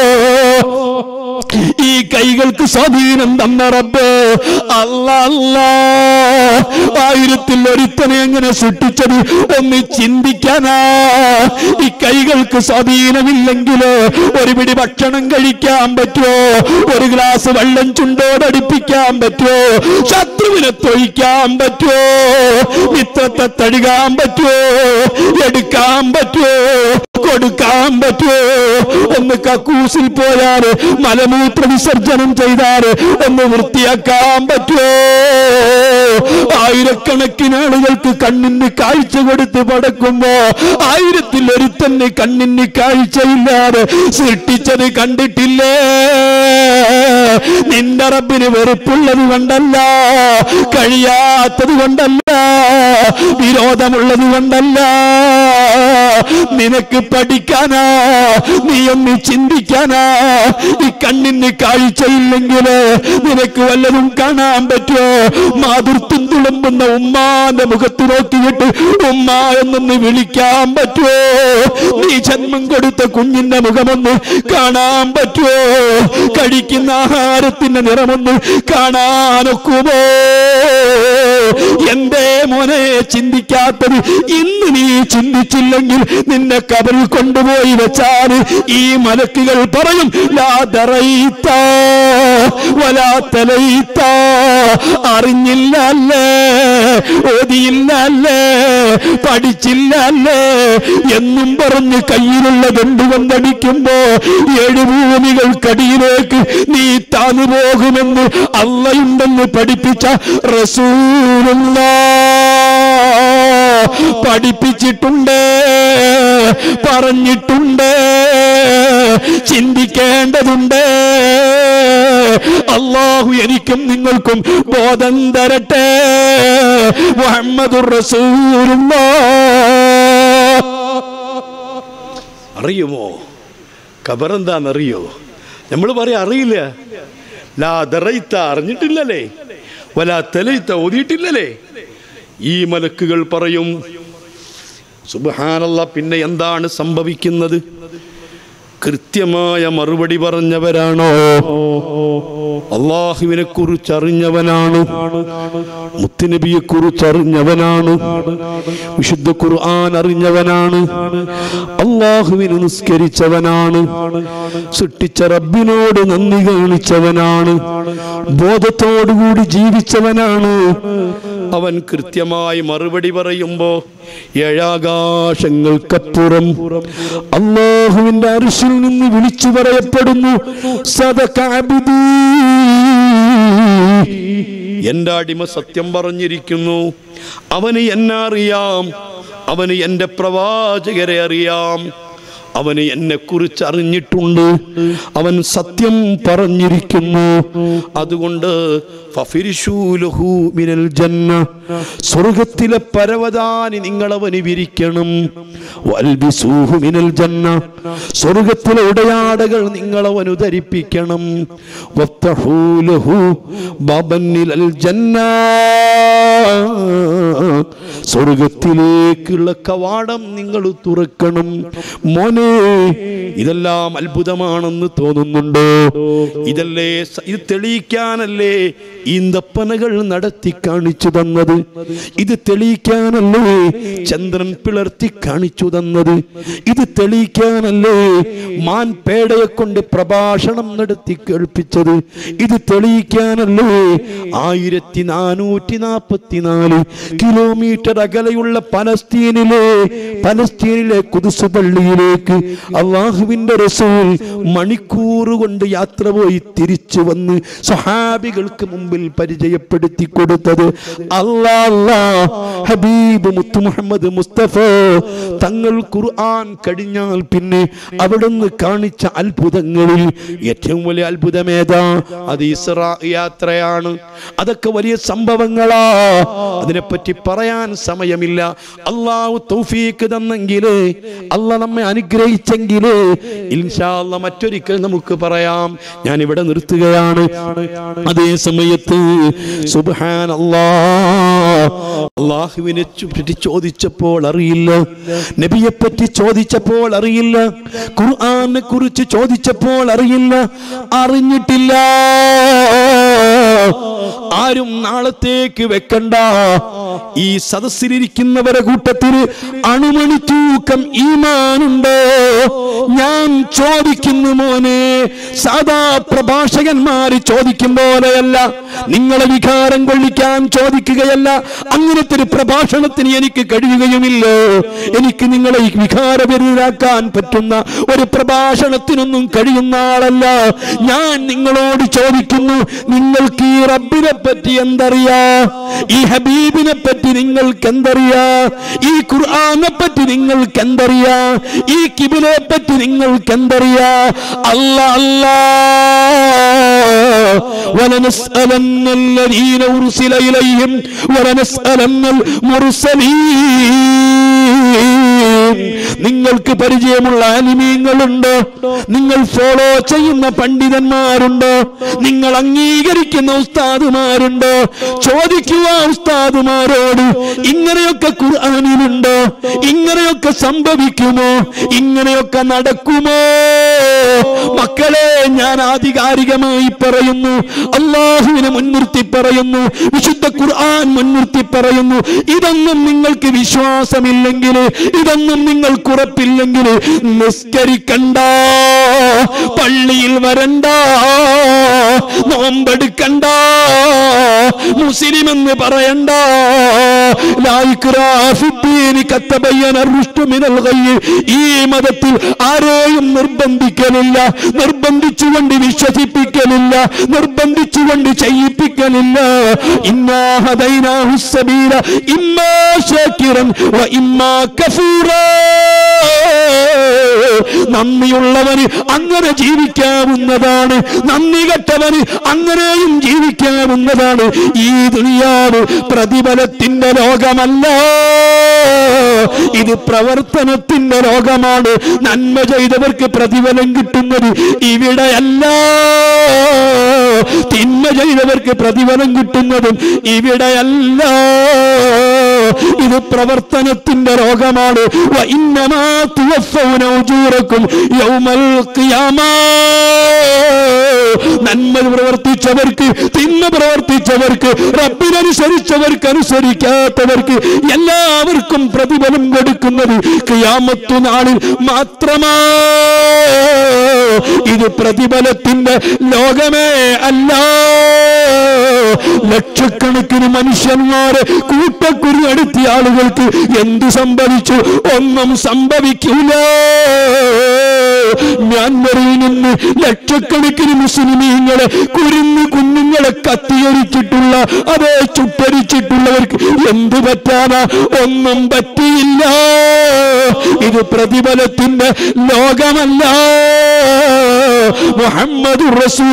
ഈ കൈകൾക്ക് സ്വാധീനം തന്ന റബ്ബ് അല്ല അല്ല ആയിരത്തിൽ ഒരുത്തനെ എങ്ങനെ സൃഷ്ടിച്ചത് ഒന്ന് ചിന്തിക്കാനാ ഈ കൈകൾക്ക് സ്വാധീനമില്ലെങ്കിലോ ഒരു പിടി ഭക്ഷണം കഴിക്കാൻ പറ്റുമോ ഒരു ഗ്ലാസ് വെള്ളം ചുണ്ടോടടിപ്പിക്കാൻ പറ്റുമോ ശത്രുവിനെ തൊഴിക്കാൻ പറ്റുമോ മിത്രത്തെ തഴുകാൻ പറ്റുമോ എടുക്കാൻ പറ്റുമോ കൊടുക്കാൻ പറ്റുമോ ഒന്ന് കക്കൂസിൽ പോയാൽ മലമൂത്ര വിസർജനം ചെയ്താൽ ഒന്ന് വൃത്തിയാക്കാൻ പറ്റുമോ ആയിരക്കണക്കിന് ആളുകൾക്ക് കണ്ണിന് കാഴ്ച കൊടുത്ത് പടക്കുമ്പോ ആയിരത്തിൽ ഒരുത്തന് കണ്ണിന് കാഴ്ചയില്ലാതെ സൃഷ്ടിച്ചത് കണ്ടിട്ടില്ലേ നിന്റെ റബ്ബിന് വെറുപ്പുള്ളത് കൊണ്ടല്ല കഴിയാത്തത് കൊണ്ടല്ല വിരോധമുള്ളത് കൊണ്ടല്ല നിനക്ക് പഠിക്കാനാ നീ ഒന്ന് ചിന്തിക്കാനാ ഈ കണ്ണിന് കാഴ്ചയില്ലെങ്കിൽ നിനക്ക് വല്ലതും കാണാൻ പറ്റുമോ മാതൃത്വം തുളുമ്പുന്ന ഉമ്മാന്റെ മുഖത്ത് നോക്കിയിട്ട് ഉമ്മ എന്നൊന്ന് വിളിക്കാൻ പറ്റുമോ നീ ജന്മം കൊടുത്ത കുഞ്ഞിന്റെ മുഖമൊന്ന് കാണാൻ പറ്റുമോ കഴിക്കുന്ന ആഹാരത്തിന്റെ നിറമൊന്ന് കാണാനൊക്കുമോ എന്തേ മോനെ ചിന്തിക്കാത്തത് ഇന്ന് നീ ചിന്തിച്ചില്ലെങ്കിൽ നിന്നെ കബറിൽ കൊണ്ടുപോയി വെച്ചാൽ ഈ മലക്കുകൾ പറയും ലാ ദറൈത്ത വലാ തലൈത്ത അറിഞ്ഞില്ല അല്ലേ ഓതിയില്ല അല്ലേ പഠിച്ചില്ല അല്ലേ എന്നും പറഞ്ഞ് കയ്യിലുള്ള കൊണ്ടുവന്നടിക്കുമ്പോ ഏഴ് ഭൂമികൾക്കടിയിലേക്ക് നീ താന്നു പോകുമെന്ന് അള്ളയുണ്ടെന്ന് പഠിപ്പിച്ച റസൂലുള്ള പഠിപ്പിച്ചിട്ടുണ്ട് പറഞ്ഞിട്ടുണ്ട് ചിന്തിക്കേണ്ടതുണ്ട് അള്ളാഹു എനിക്കും നിങ്ങൾക്കും ബോധം തരട്ടെ മുഹമ്മദുർ റസൂലുള്ള അറിയുമോ ഖബറെന്താണെന്നറിയോ നമ്മൾ പറയാം അറിയില്ല ലാ ദറൈത്ത അറിഞ്ഞിട്ടില്ലല്ലേ വലാ തലൈത്ത ഓതിയിട്ടില്ലല്ലേ ഈ മലക്കുകൾ പറയും സുബഹാനല്ല പിന്നെ എന്താണ് സംഭവിക്കുന്നത് കൃത്യമായ മറുപടി പറഞ്ഞവരാണോ അള്ളാഹുവിനെ കുറിച്ച് അറിഞ്ഞവനാണ് മുത്തുനബിയെ കുറിച്ച് അറിഞ്ഞവനാണ് വിശുദ്ധ ഖുർആൻ അറിഞ്ഞവനാണ് അള്ളാഹുവിനെ നിസ്കരിച്ചവനാണ് സൃഷ്ടിച്ച റബ്ബിനോട് നന്ദി കാണിച്ചവനാണ് ബോധത്തോടുകൂടി ജീവിച്ചവനാണ് അവൻ കൃത്യമായി മറുപടി പറയുമ്പോ ഏഴാകാശങ്ങൾക്കപ്പുറം അള്ളാഹുവിന്റെ അരിശിൽ നിന്ന് വിളിച്ചു പറയപ്പെടുന്നു സദകാബിദീ എന്റെ അടിമ സത്യം പറഞ്ഞിരിക്കുന്നു അവന് എന്നെ അറിയാം അവന് എൻ്റെ പ്രവാചകരെ അറിയാം അവന് എന്നെ കുറിച്ച് അറിഞ്ഞിട്ടുണ്ട് അവൻ സത്യം പറഞ്ഞിരിക്കുന്നു അതുകൊണ്ട് ഫഫിരിശൂലഹു മിനൽ ജന്ന സ്വർഗത്തിലെ പരവതാനി നിങ്ങൾ അവന് വിരിക്കണം വൽബിസൂഹു മിനൽ ജന്ന സ്വർഗത്തിലെ ഉടയാടകൾ നിങ്ങൾ അവന് ധരിപ്പിക്കണം വഫ്തഹൂ ലഹു ബബന്നിൽ ജന്ന സ്വർഗത്തിലേക്കുള്ള കവാടം നിങ്ങൾ തുറക്കണം മോനെ ഇതെല്ലാം അത്ഭുതമാണെന്ന് തോന്നുന്നുണ്ടോ ഇതല്ലേ സ- ഇത് തെളിയിക്കാനല്ലേ ഈന്തപ്പനകൾ നടത്തി കാണിച്ചു തന്നത് ഇത് തെളിയിക്കാനല്ലേ ചന്ദ്രൻ പിളർത്തി കാണിച്ചു തന്നത് ഇത് തെളിയിക്കാനല്ലേ മാൻ പേടയെ കൊണ്ട് പ്രഭാഷണം നടത്തി കേൾപ്പിച്ചത് ഇത് തെളിയിക്കാനല്ലേ ആയിരത്തി നാനൂറ്റി നാൽപ്പത്തിനാല് കിലോമീറ്റർ അകലെയുള്ള പലസ്തീനിലെ പലസ്തീനിലെ കുതുസ് പള്ളിയിലേക്ക് അള്ളാഹുവിന്റെ റസൂൽ മണിക്കൂർ കൊണ്ട് യാത്ര പോയി തിരിച്ചു വന്ന് സ്വഹാബികൾക്ക് മുമ്പിൽ പരിചയപ്പെടുത്തി കൊടുത്തത് അല്ലാ അല്ലാ ഹബീബ് മുത്തു മുഹമ്മദ് മുസ്തഫ തങ്ങൾ ഖുർആൻ കഴിഞ്ഞാൽ പിന്നെ അവിടുന്ന് കാണിച്ച അത്ഭുതങ്ങളിൽ ഏറ്റവും വലിയ അത്ഭുതമേതാ അത് ഇസ്രാ യാത്രയാണ് അതൊക്കെ വലിയ സംഭവങ്ങളാ അതിനെപ്പറ്റി പറയാൻ സമയമില്ല അള്ളാഹു തൗഫീക്ക് തന്നെങ്കിലേ അല്ല നമ്മെ അനുഗ്രഹിച്ചെങ്കിലേ ഇൻഷാല്ല മറ്റൊരിക്കൽ നമുക്ക് പറയാം ഞാൻ ഇവിടെ നിർത്തുകയാണ് അതേ സമയത്ത് സുബ്ഹാൻ അള്ളാഹുവിനെ പറ്റി ചോദിച്ചപ്പോൾ അറിയില്ല നബിയെ പറ്റി ചോദിച്ചപ്പോൾ അറിയില്ല ഖുർആനെ കുറിച്ച് ചോദിച്ചപ്പോൾ അറിയില്ല അറിഞ്ഞിട്ടില്ല ആരും നാളത്തേക്ക് വെക്കണ്ട ഈ സദസ്സിലിരിക്കുന്നവരെ കൂട്ടത്തിൽ അണുമണി തൂക്കം ഈമാനുണ്ടോ ഞാൻ ചോദിക്കുന്നു മോനെ സാധാ പ്രഭാഷകന്മാര് ചോദിക്കും പോലെയല്ല നിങ്ങളെ വികാരം കൊള്ളിക്കാൻ ചോദിക്കുകയല്ല അങ്ങനത്തെ ഒരു പ്രഭാഷണത്തിന് എനിക്ക് കഴിയുകയുമില്ല എനിക്ക് നിങ്ങളെ ഈ വികാരപരിതാക്കാൻ പറ്റുന്ന ഒരു പ്രഭാഷണത്തിനൊന്നും കഴിയുന്ന ആളല്ല ഞാൻ നിങ്ങളോട് ചോദിക്കുന്നു നിങ്ങൾക്ക് ഈ റബ്ബിനെ പറ്റി എന്തറിയാ ഈ ഹബീബിനെ പറ്റി നിങ്ങൾക്ക് എന്തറിയാ ഈ ഖുർആനെ പറ്റി നിങ്ങൾക്ക് എന്തറിയാ ഈ കിബിനെ പറ്റി നിങ്ങൾക്ക് എന്തറിയാ അല്ല അല്ലാ ولنسألن الذين أرسل إليهم ولنسألن المرسلين നിങ്ങൾക്ക് പരിചയമുള്ള ആലിമീങ്ങളുണ്ട് നിങ്ങൾ ഫോളോ ചെയ്യുന്ന പണ്ഡിതന്മാരുണ്ട് നിങ്ങൾ അംഗീകരിക്കുന്ന ഉസ്താദുമാരുണ്ട് ചോദിക്കുക ഉസ്താദുമാരോട് ഇങ്ങനെയൊക്കെ ഖുർആാനിലുണ്ടോ ഇങ്ങനെയൊക്കെ സംഭവിക്കുമോ ഇങ്ങനെയൊക്കെ നടക്കുമോ മക്കളെ ഞാൻ ആധികാരികമായി പറയുന്നു അള്ളാഹുവിനെ മുൻനിർത്തി പറയുന്നു വിശുദ്ധ ഖുർആൻ മുൻനിർത്തി പറയുന്നു ഇതൊന്നും നിങ്ങൾക്ക് വിശ്വാസമില്ലെങ്കിൽ ഇതൊന്നും നിങ്ങൾക്ക് ഉറപ്പില്ലെങ്കിൽ നിസ്കരിക്കണ്ട പള്ളിയിൽ വരണ്ട നോമ്പെടുക്കണ്ട മുസ്ലിം എന്ന് പറയണ്ട ലാ ഇക്റാഹ ഫിദ്ദീനി ഖദ് തബയ്യന റുഷ്ദു മിനൽ ഗയ്യ്. ഈ മതത്തിൽ ആരെയും നിർബന്ധിക്കലില്ല നിർബന്ധിച്ചുകൊണ്ട് വിശ്വസിപ്പിക്കലില്ല നിർബന്ധിച്ചുകൊണ്ട് ചെയ്യിപ്പിക്കലില്ല ഇന്നാ ഹദൈനാഹു സബീല ഇമ്മാ ശാകിറൻ വ ഇമ്മാ കഫൂറാ നന്ദിയുള്ളവന് അങ്ങനെ ജീവിക്കാവുന്നതാണ് നന്ദി കെട്ടവന് അങ്ങനെയും ജീവിക്കാവുന്നതാണ് ഈ ദുനിയാവ് പ്രതിഫലത്തിന്റെ ലോകമല്ല ഇത് പ്രവർത്തനത്തിന്റെ ലോകമാണ് നന്മ ചെയ്തവർക്ക് പ്രതിഫലം കിട്ടുന്നത് ഇവിടെയല്ല തിന്മ ചെയ്തവർക്ക് പ്രതിഫലം കിട്ടുന്നതും ഇവിടെയല്ല ഇത് പ്രവർത്തനത്തിന്റെ രോഗമാണ് വ ഇന്നമാ തുവഫൗന ഉജൂറക്കും യൗമൽ ഖിയാമാ നന്മ പ്രവർത്തിച്ചവർക്ക് തിന്മ പ്രവർത്തിച്ചവർക്ക് റബ്ബിനനുസരിച്ചവർക്ക് അനുസരിക്കാത്തവർക്ക് എല്ലാവർക്കും പ്രതിഫലം കൊടുക്കുന്നത് ഖിയാമത്തു നാളിൽ മാത്രമാ ഇത് പ്രതിഫലത്തിന്റെ ലോകമേ അല്ല ലക്ഷക്കണക്കിന് മനുഷ്യന്മാരെ കൂട്ടക്കുരി അടുത്തിയ ആളുകൾക്ക് എന്ത് സംഭവിച്ചു ഒന്നും സംഭവിക്കില്ല മ്യാൻമറിൽ നിന്ന് ലക്ഷക്കണക്കിന് മുസ്ലിമീങ്ങളെ കുരുന്നു കുഞ്ഞുങ്ങളെ കത്തിയരിച്ചിട്ടുള്ള അതേ ചുട്ടരിച്ചിട്ടുള്ളവർക്ക് എന്ത് പറ്റാനാ ഒന്നും പറ്റിയില്ല ഇത് പ്രതിഫലത്തിന്റെ ലോകമല്ല മുഹമ്മദ്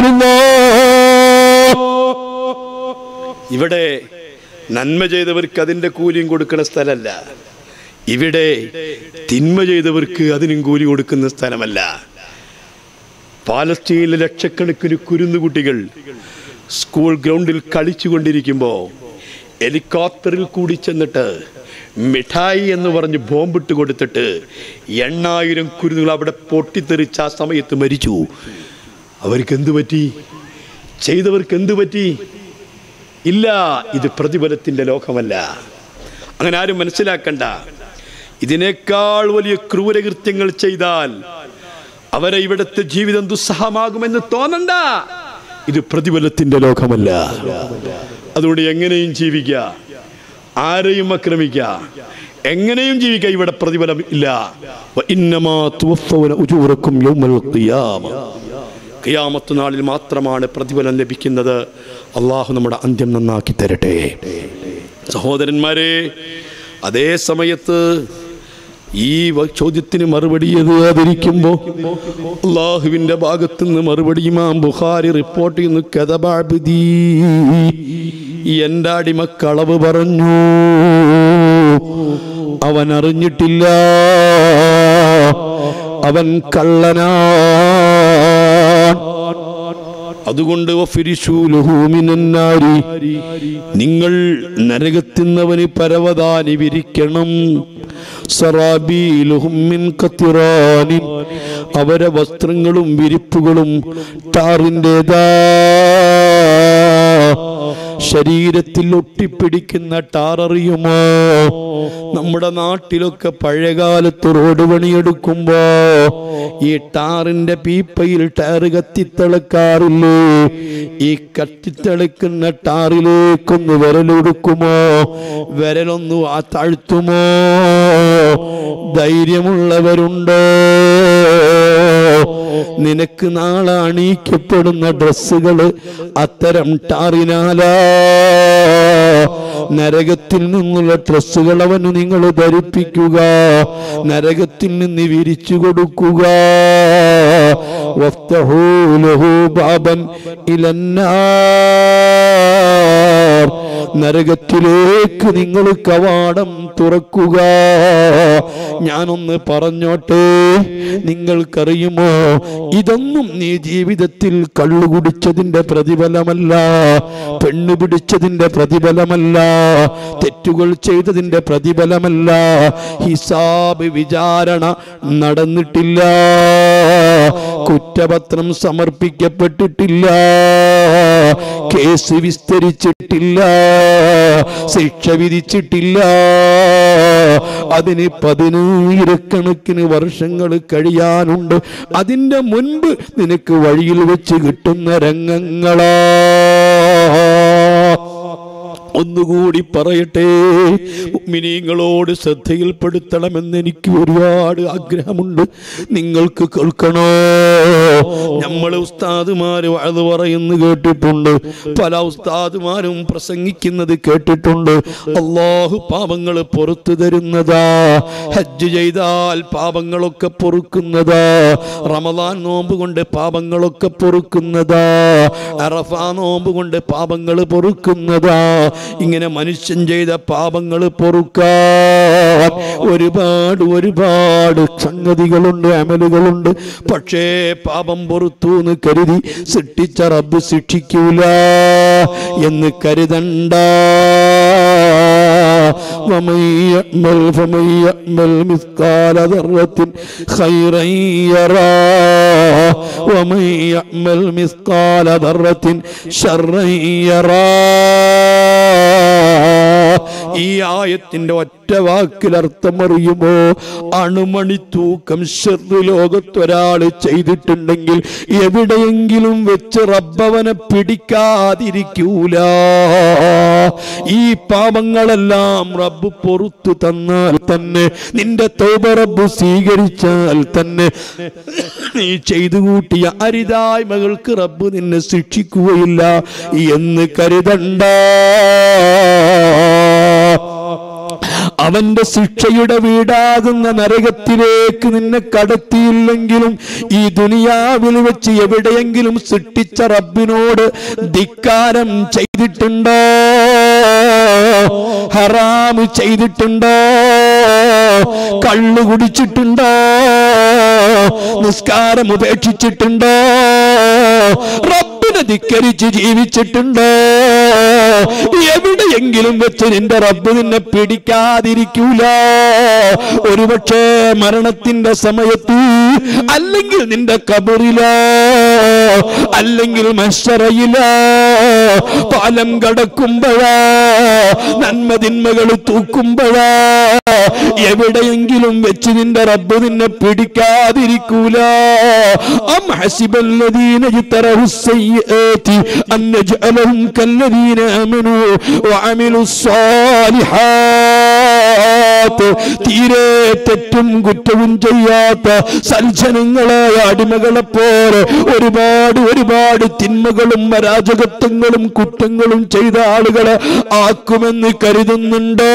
ഇവിടെ നന്മ ചെയ്തവർക്ക് അതിൻ്റെ കൂലിയും കൊടുക്കുന്ന സ്ഥലമല്ല ഇവിടെ തിന്മ ചെയ്തവർക്ക് അതിനും കൂലി കൊടുക്കുന്ന സ്ഥലമല്ല പാലസ്തീനിലെ ലക്ഷക്കണക്കിന് കുരുന്നുകുട്ടികൾ സ്കൂൾ ഗ്രൗണ്ടിൽ കളിച്ചുകൊണ്ടിരിക്കുമ്പോൾ ഹെലികോപ്റ്ററിൽ കൂടി ചെന്നിട്ട് മിഠായി എന്ന് പറഞ്ഞ് ബോംബിട്ട് കൊടുത്തിട്ട് എണ്ണായിരം കുരുന്നുകൾ അവിടെ പൊട്ടിത്തെറിച്ച് ആ സമയത്ത് മരിച്ചു അവർക്ക് എന്തു പറ്റി ചെയ്തവർക്ക് എന്തു പറ്റി ഇല്ല ഇത് പ്രതിഫലത്തിൻ്റെ ലോകമല്ല അങ്ങനെ ആരും മനസ്സിലാക്കണ്ട ഇതിനേക്കാൾ വലിയ ക്രൂരകൃത്യങ്ങൾ ചെയ്താൽ അവരെ ഇവിടുത്തെ ജീവിതം ദുസ്സഹമാകുമെന്ന് തോന്നണ്ട ഇത് പ്രതിഫലത്തിന്റെ ലോകമല്ല അതുകൊണ്ട് എങ്ങനെയും ജീവിക്കുക ആരെയും ആക്രമിക്കുക എങ്ങനെയും ജീവിക്കുക ഇവിടെ പ്രതിഫലം ഇല്ല വ ഇന്നമാ തുവഫൗന ഉജൂറക്കും യൗമൽ ഖിയാമ ഖിയാമത്ത് നാളിൽ മാത്രമാണ് പ്രതിഫലം ലഭിക്കുന്നത് അള്ളാഹു നമ്മുടെ അന്ത്യം നന്നാക്കി തരട്ടെ സഹോദരന്മാരെ അതേ സമയത്ത് ഈ വ- ചോദ്യത്തിന് മറുപടി എഴുതാതിരിക്കുമ്പോ അള്ളാഹുവിന്റെ ഭാഗത്തു നിന്ന് മറുപടി ഇമാം ബുഖാരി റിപ്പോർട്ട് ചെയ്യുന്നു കഥബാബിദീ എന്റെ അടിമ കളവ് പറഞ്ഞു അവൻ അറിഞ്ഞിട്ടില്ല അവൻ കള്ളനാ അതുകൊണ്ട് വഫിരിശൂലുഹു മിനന്നാരി. നിങ്ങൾ നരകത്തിന്നവന് പരവതാനി വിരിക്കണം സറാബീലുഹും മിൻ കത്തിറാനിൻ. അവരെ വസ്ത്രങ്ങളും വിരിപ്പുകളും ടാറിൻ്റെതാ ശരീരത്തിൽ ഒട്ടിപ്പിടിക്കുന്ന ടാർ അറിയുമോ നമ്മുടെ നാട്ടിലൊക്കെ പഴയകാലത്ത് റോഡ് പണിയെടുക്കുമ്പോ ഈ ടാറിന്റെ പീപ്പയിൽ ടയർ കത്തിത്തിളക്കാറില്ലേ ഈ കത്തിത്തിളക്കുന്ന ടാറിലേക്കൊന്ന് വിരലൊടുക്കുമോ വിരലൊന്ന് ആ താഴ്ത്തുമോ ധൈര്യമുള്ളവരുണ്ടോ നിനക്ക് നാളെ അണിയിക്കപ്പെടുന്ന ഡ്രസ്സുകൾ അത്തരം ടാറിനാലാ നരകത്തിൽ നിന്നുള്ള ഡ്രസ്സുകൾ അവന് നിങ്ങൾ ധരിപ്പിക്കുക നരകത്തിൽ നിന്ന് വിരിച്ചു കൊടുക്കുക വഫ്തഹൂ ലഹു ബാബൻ ഇലന്നാർ നരകത്തിലേക്ക് നിങ്ങൾ കവാടം തുറക്കുക ഞാനൊന്ന് പറഞ്ഞോട്ടെ നിങ്ങൾക്കറിയുമോ ഇതൊന്നും നീ ജീവിതത്തിൽ കള്ളു കുടിച്ചതിന്റെ പ്രതിഫലമല്ല പെണ്ണു പിടിച്ചതിന്റെ പ്രതിഫലമല്ല തെറ്റുകൾ ചെയ്തതിന്റെ പ്രതിഫലമല്ല ഹിസാബ് വിചാരണ നടന്നിട്ടില്ല കുറ്റപത്രം സമർപ്പിക്കപ്പെട്ടിട്ടില്ല കേസ് വിസ്തരിച്ചിട്ടില്ല ശിക്ഷ വിധിച്ചിട്ടില്ല അതിന് പതിനായിരക്കണക്കിന് വർഷങ്ങൾ കഴിയാനുണ്ട് അതിന്റെ മുൻപ് നിനക്ക് വഴിയിൽ വെച്ച് കിട്ടുന്ന രംഗങ്ങളാ ഒന്നുകൂടി പറയട്ടെ മിനിങ്ങളോട് ശ്രദ്ധയിൽപ്പെടുത്തണമെന്ന് എനിക്ക് ഒരുപാട് ആഗ്രഹമുണ്ട് നിങ്ങൾക്ക് കേൾക്കണോ നമ്മൾ ഉസ്താദുമാര് അത് പറയുന്നു കേട്ടിട്ടുണ്ട് പല ഉസ്താദുമാരും പ്രസംഗിക്കുന്നത് കേട്ടിട്ടുണ്ട് അള്ളാഹു പാപങ്ങൾ പുറത്തു തരുന്നതാ ഹജ്ജ് ചെയ്താൽ പാപങ്ങളൊക്കെ പൊറുക്കുന്നതാ റമദാൻ നോമ്പ് കൊണ്ട് പാപങ്ങളൊക്കെ പൊറുക്കുന്നതാ അറഫ നോമ്പ് കൊണ്ട് പാപങ്ങൾ പൊറുക്കുന്നതാ ഇങ്ങനെ മനുഷ്യൻ ചെയ്ത പാപങ്ങൾ പൊറുക്കാൻ ഒരുപാട് ഒരുപാട് സംഗതികളുണ്ട് അമലുകളുണ്ട് പക്ഷേ പാപം പൊറുത്തു എന്ന് കരുതി സൃഷ്ടിച്ച റബ്ബ് ശിക്ഷിക്കൂല എന്ന് കരുതണ്ട ومن يعمل فمن يعمل مثقال ذرة خيرا يراه ومن يعمل مثقال ذرة شرا يراه ഈ ആയത്തിന്റെ ഒറ്റ വാക്കിൽ അർത്ഥം അറിയുമോ അണുമണി തൂക്കം ഷെറ് ലോകത്തൊരാൾ ചെയ്തിട്ടുണ്ടെങ്കിൽ എവിടെയെങ്കിലും വെച്ച് റബ്ബവനെ പിടിക്കാതിരിക്കൂല ഈ പാപങ്ങളെല്ലാം റബ്ബ് പൊറത്തു തന്നാൽ തന്നെ നിന്റെ തോപ റബ്ബ് സ്വീകരിച്ചാൽ തന്നെ നീ ചെയ്തു കൂട്ടിയ അരിതായ്മകൾക്ക് റബ്ബ് നിന്നെ ശിക്ഷിക്കുകയില്ല എന്ന് കരുതണ്ട അവന്റെ ശിക്ഷയുടെ വീടാകുന്ന നരകത്തിലേക്ക് നിന്നെ കടത്തിയില്ലെങ്കിലും ഈ ദുനിയാവിൽ വെച്ച് എവിടെയെങ്കിലും സൃഷ്ടിച്ച റബ്ബിനോട് ധിക്കാരം ചെയ്തിട്ടുണ്ടോ ഹറാമ് ചെയ്തിട്ടുണ്ടോ കള്ളു കുടിച്ചിട്ടുണ്ടോ നിസ്കാരം ഉപേക്ഷിച്ചിട്ടുണ്ടോ റബ്ബിനെ ധിക്കരിച്ച് ജീവിച്ചിട്ടുണ്ടോ എവിടെയെങ്കിലും വെച്ച് നിന്റെ റബ്ബ് നിന്നെ പിടിക്കാതിരിക്കൂല ഒരുപക്ഷെ മരണത്തിന്റെ സമയത്ത് അല്ലെങ്കിൽ നിന്റെ കബറിലോ അല്ലെങ്കിൽ മഷറയിലോ പാലം കടക്കുമ്പോഴോ നന്മതിന്മകൾ തൂക്കുമ്പോഴോ എവിടെയെങ്കിലും വെച്ച് നിന്റെ റബ്ബ് നിന്നെ പിടിക്കാതിരിക്കൂല അം ഹസിബല്ലദീന ജ്തറഹു السيئات أن نجعلهم كالذين آمنوا وعملوا الصالحات തീരെ തെറ്റും കുറ്റവും ചെയ്യാത്ത സൽജനങ്ങളായ അടിമകളെ പോലെ ഒരുപാട് ഒരുപാട് തിന്മകളും അരാജകത്വങ്ങളും കുറ്റങ്ങളും ചെയ്ത ആളുകളെ ആക്കുമെന്ന് കരുതുന്നുണ്ടോ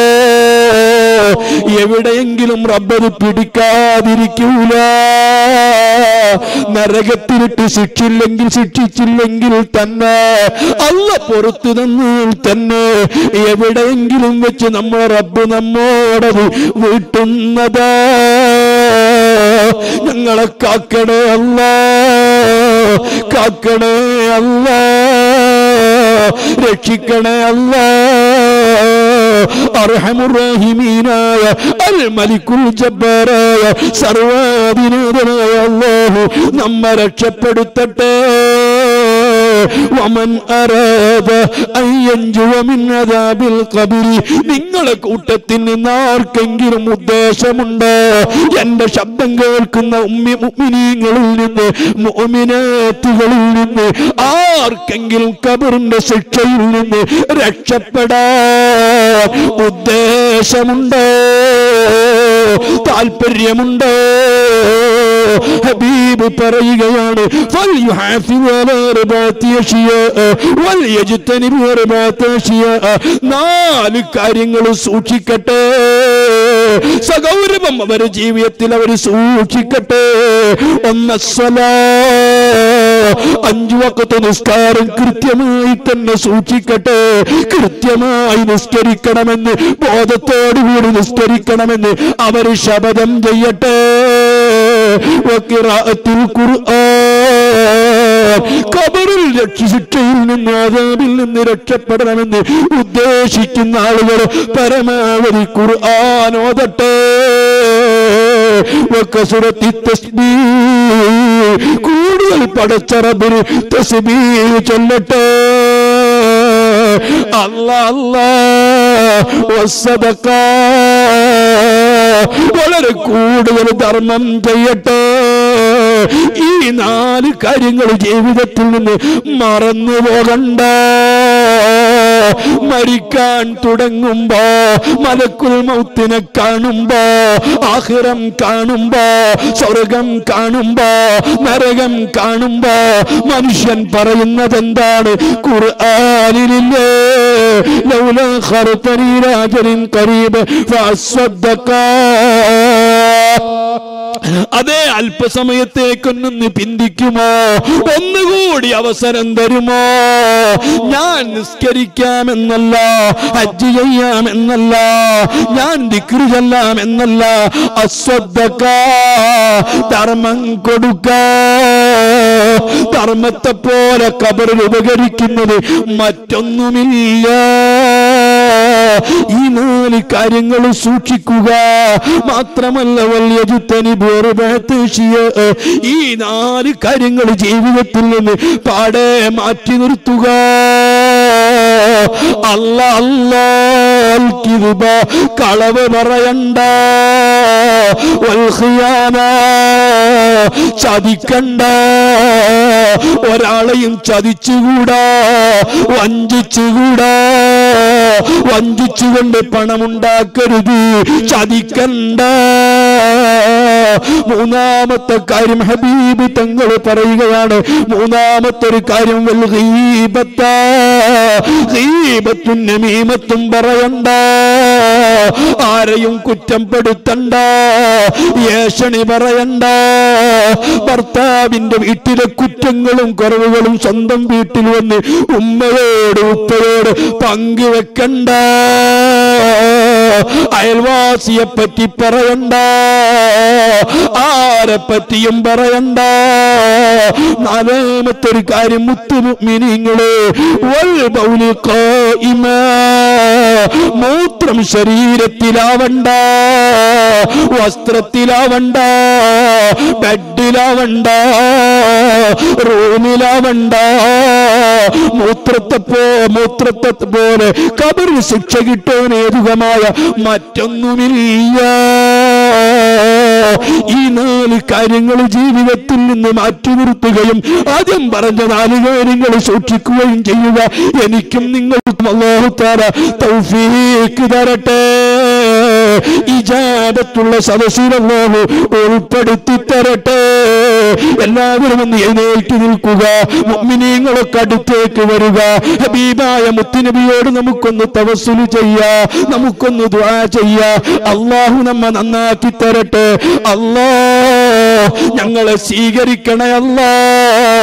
എവിടെയെങ്കിലും റബ്ബർ പിടിക്കാതിരിക്കൂല നരകത്തിലിട്ട് ശിക്ഷില്ലെങ്കിൽ ശിക്ഷിച്ചില്ലെങ്കിൽ തന്നെ അല്ല പുറത്തു നിന്നാൽ തന്നെ എവിടെയെങ്കിലും വെച്ച് നമ്മൾ റബ്ബ് നമ്മോടത് വീട്ടുന്നതാ ഞങ്ങളെ കാക്കണേ അല്ല കാക്കണേ അല്ല രക്ഷിക്കണേ അല്ല അർഹമുറാഹിമീനായ അൽ മലിക്കുൽ ജബ്ബാറായ സർവാധിനാഥനായ അല്ലാഹു നമ്മെ രക്ഷപ്പെടുത്തട്ടെ വമൻ അറാദ അൻ യൻജുവ മിൻ അദാബിൽ ഖബരി നിങ്ങളെ കൂട്ടത്തിൽ നിന്ന് ആർക്കെങ്കിലും ഉദ്ദേശമുണ്ട് എന്റെ ശബ്ദം കേൾക്കുന്ന ഉമ്മി മുഅ്മിനീങ്ങളിൽ നിന്ന് മുഅ്മിനാത്തുകളിൽ നിന്ന് ആർക്കെങ്കിലും കബറിന്റെ ശിക്ഷയിൽ നിന്ന് രക്ഷപ്പെടാൻ ഉദ്ദേശമുണ്ടോ താല്പര്യമുണ്ടോ ഹബീബ് പറയുകയാണ് فليحافظ على أربعة أشياء وليجتنب أربعة أشياء നാല് കാര്യങ്ങൾ സൂക്ഷിക്കട്ടെ സഗൗരവം അവരുടെ ജീവിതത്തിൽ അവർ സൂക്ഷിക്കട്ടെ ഒന്നസ്വല അഞ്ചു വക്കത്ത് നിസ്കാരം കൃത്യമായി തന്നെ സൂക്ഷിക്കട്ടെ കൃത്യമായി നിസ്കരിക്കണമെന്ന് ബോധത്തോടുകൂടി നിസ്കരിക്കണമെന്ന് അവർ ശപഥം ചെയ്യട്ടെ വക്കിറാഅത്തുൽ ഖുർആൻ കബറിൽ രക്ഷശിക്ഷയിൽ നിന്ന് ആദാബിൽ നിന്ന് രക്ഷപ്പെടണമെന്ന് ഉദ്ദേശിക്കുന്ന ആളുകൾ പരമാവധി ഖുർആൻ ഓതട്ടെ വക്കസുരത്തി തസ്ബീഹ് കൂടുതൽ പടച്ചറബിന് തസ്ബീഹ് ചൊല്ലട്ടെ അല്ലാ അല്ലാ വസ്സദഖ വളരെ കൂടുതൽ ധർമ്മം ചെയ്യട്ടെ ഈ നാല് കാര്യങ്ങൾ ജീവിതത്തിൽ നിന്ന് മറന്നു പോകണ്ട മരിക്കാൻ തുടങ്ങുമ്പോ മലക്കുൽ മൗത്തിനെ കാണുമ്പോ ആഹിറം കാണുമ്പോ സ്വർഗം കാണുമ്പോ നരകം കാണുമ്പോ മനുഷ്യൻ പറയുന്നത് എന്താണ് ഖുർആനിലില്ലേ ലൗല ഖർതനി രാജനിൻ ഖരീബ് അതേ അല്പസമയത്തേക്കൊന്നൊന്ന് പിന്തിക്കുമോ ഒന്നുകൂടി അവസരം തരുമോ ഞാൻ നിസ്കരിക്കാമെന്നല്ല ഹജ്ജ് ചെയ്യാമെന്നല്ല ഞാൻ ദിക്റ് ചെല്ലാമെന്നല്ല അസ്വദ്ദക്ക ധർമ്മം കൊടുക്ക ധർമ്മത്തെ പോലെ കബറിൽ ഉപകരിക്കുന്നത് മറ്റൊന്നുമില്ല ഈ നാല് കാര്യങ്ങൾ സൂക്ഷിക്കുക മാത്രമല്ല വലിയ ചുത്തനി ഈ നാല് കാര്യങ്ങൾ ജീവിതത്തിൽ നിന്ന് പാടെ മാറ്റി നിർത്തുക അല്ല അല്ലാൽക്കിരുബ കളവ് പറയണ്ട വൽഖിയാന ചതിക്കണ്ട ഒരാളെയും ചതിച്ചുകൂടാ വഞ്ചിച്ചുകൂടാ വഞ്ചിച്ചുകൊണ്ട് പണമുണ്ടാക്കരുത് ചതിക്കണ്ട മൂന്നാമത്തെ കാര്യം ഹബീബ് തങ്ങൾ പറയുകയാണ് മൂന്നാമത്തെ ഒരു കാര്യം വൽ ഗീബത്ത ഗീബത്തും നമീമത്തും പറയണ്ട ആരെയും കുറ്റം പെടുത്തണ്ട ഏഷണി പറയണ്ട ഭർത്താവിന്റെ വീട്ടിലെ കുറ്റങ്ങളും കുറവുകളും സ്വന്തം വീട്ടിൽ വന്ന് ഉമ്മയോട് ഉപ്പയോട് പങ്കുവെക്കണ്ട അയൽവാസിയെ പറ്റി പറയണ്ട ആരെ പറ്റിയും പറയണ്ട നാലാമത്തെ ഒരു കാര്യം മുത്തുമിനിങ്ങള് മൂത്രം ശരീരത്തിലാവണ്ട വസ്ത്രത്തിലാവണ്ട ബെഡിലാവണ്ട റൂമിലാവണ്ട മൂത്രത്തെ പോ മൂത്രത്തെ പോലെ കബറിൽ ശിക്ഷ കിട്ടാൻ ഏതുകമായ മറ്റൊന്നുമില്ല ഈ നാല് കാര്യങ്ങൾ ജീവിതത്തിൽ നിന്ന് മാറ്റി നിർത്തുകയും ആദ്യം പറഞ്ഞ നാല് കാര്യങ്ങൾ സൂക്ഷിക്കുകയും ചെയ്യുക എനിക്കും നിങ്ങൾക്കും അള്ളാഹുത്താര തൗഫീക്ക് തരട്ടെ ഇജാബത്തുള്ള സദസ്സിലല്ലാഹു ഉൾപ്പെടുത്തി തരട്ടെ എല്ലാവരും ഒന്ന് എഴുന്നേറ്റ് നിൽക്കുക മുഅ്മിനീങ്ങളൊക്കെ അടുത്തേക്ക് വരിക ഹബീബായ മുത്തുനബിയോട് നമുക്കൊന്ന് തവസ്സുല് ചെയ്യാ നമുക്കൊന്ന് ദ്വാ ചെയ്യാ അള്ളാഹു നമ്മ നന്നാക്കി തരട്ടെ അല്ലാ ഞങ്ങളെ സ്വീകരിക്കണേ അല്ലാ